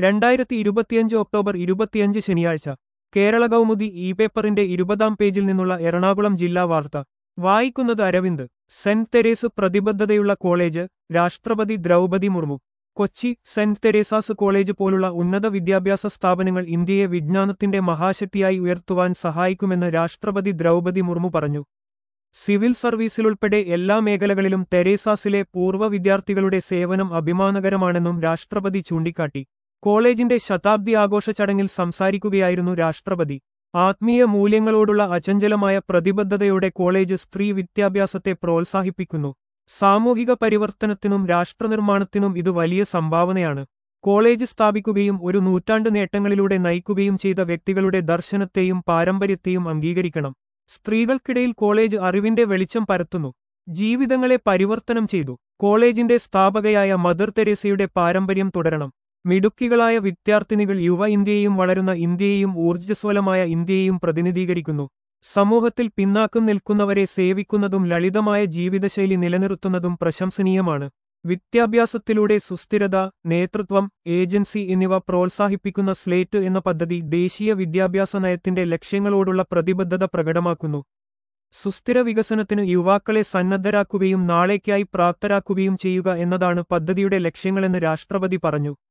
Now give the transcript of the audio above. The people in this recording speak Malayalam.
രണ്ടായിരത്തി ഇരുപത്തിയഞ്ച് ഒക്ടോബർ ഇരുപത്തിയഞ്ച് ശനിയാഴ്ച കേരള കൗമുദി ഇ പേപ്പറിന്റെ ഇരുപതാം പേജിൽ നിന്നുള്ള എറണാകുളം ജില്ലാ വാർത്ത വായിക്കുന്നത് അരവിന്ദ് സെന്റ് തെരേസ് പ്രതിബദ്ധതയുള്ള കോളേജ് രാഷ്ട്രപതി Draupadi Murmu Kochi Saint Teresa's college പോലുള്ള ഉന്നത വിദ്യാഭ്യാസ സ്ഥാപനങ്ങൾ ഇന്ത്യയെ വിജ്ഞാനത്തിന്റെ മഹാശക്തിയായി ഉയർത്തുവാൻ സഹായിക്കുമെന്ന് രാഷ്ട്രപതി ദ്രൗപതി മുർമു പറഞ്ഞു സിവിൽ സർവീസിലുൾപ്പെടെ എല്ലാ മേഖലകളിലും തെരേസാസിലെ പൂർവ്വ വിദ്യാർത്ഥികളുടെ സേവനം അഭിമാനകരമാണെന്നും രാഷ്ട്രപതി ചൂണ്ടിക്കാട്ടി കോളേജിന്റെ ശതാബ്ദി ആഘോഷ ചടങ്ങിൽ സംസാരിക്കുകയായിരുന്നു രാഷ്ട്രപതി ആത്മീയ മൂല്യങ്ങളോടുള്ള അചഞ്ചലമായ പ്രതിബദ്ധതയോടെ കോളേജ് സ്ത്രീ വിദ്യാഭ്യാസത്തെ പ്രോത്സാഹിപ്പിക്കുന്നു സാമൂഹിക പരിവർത്തനത്തിനും രാഷ്ട്രനിർമ്മാണത്തിനും ഇത് വലിയ സംഭാവനയാണ് കോളേജ് സ്ഥാപിക്കുകയും ഒരു നൂറ്റാണ്ട് നേട്ടങ്ങളിലൂടെ നയിക്കുകയും ചെയ്ത വ്യക്തികളുടെ ദർശനത്തെയും പാരമ്പര്യത്തെയും അംഗീകരിക്കണം സ്ത്രീകൾക്കിടയിൽ കോളേജ് അറിവിന്റെ വെളിച്ചം പരത്തുന്നു ജീവിതങ്ങളെ പരിവർത്തനം ചെയ്തു കോളേജിന്റെ സ്ഥാപകയായ മദർ തെരേസയുടെ പാരമ്പര്യം തുടരണം മിടുക്കികളായ വിദ്യാർത്ഥിനികൾ യുവ ഇന്ത്യയെയും വളരുന്ന ഇന്ത്യയെയും ഊർജ്ജസ്വലമായ ഇന്ത്യയെയും പ്രതിനിധീകരിക്കുന്നു സമൂഹത്തിൽ പിന്നാക്കം നിൽക്കുന്നവരെ സേവിക്കുന്നതും ലളിതമായ ജീവിതശൈലി നിലനിർത്തുന്നതും പ്രശംസനീയമാണ് വിദ്യാഭ്യാസത്തിലൂടെ സുസ്ഥിരത നേതൃത്വം ഏജൻസി എന്നിവ പ്രോത്സാഹിപ്പിക്കുന്ന സ്ലേറ്റ് എന്ന പദ്ധതി ദേശീയ വിദ്യാഭ്യാസ നയത്തിന്റെ ലക്ഷ്യങ്ങളോടുള്ള പ്രതിബദ്ധത പ്രകടമാക്കുന്നു സുസ്ഥിര വികസനത്തിന് യുവാക്കളെ സന്നദ്ധരാക്കുകയും നാളേക്കായി പ്രാപ്തരാക്കുകയും ചെയ്യുക എന്നതാണ് പദ്ധതിയുടെ ലക്ഷ്യങ്ങളെന്ന് രാഷ്ട്രപതി പറഞ്ഞു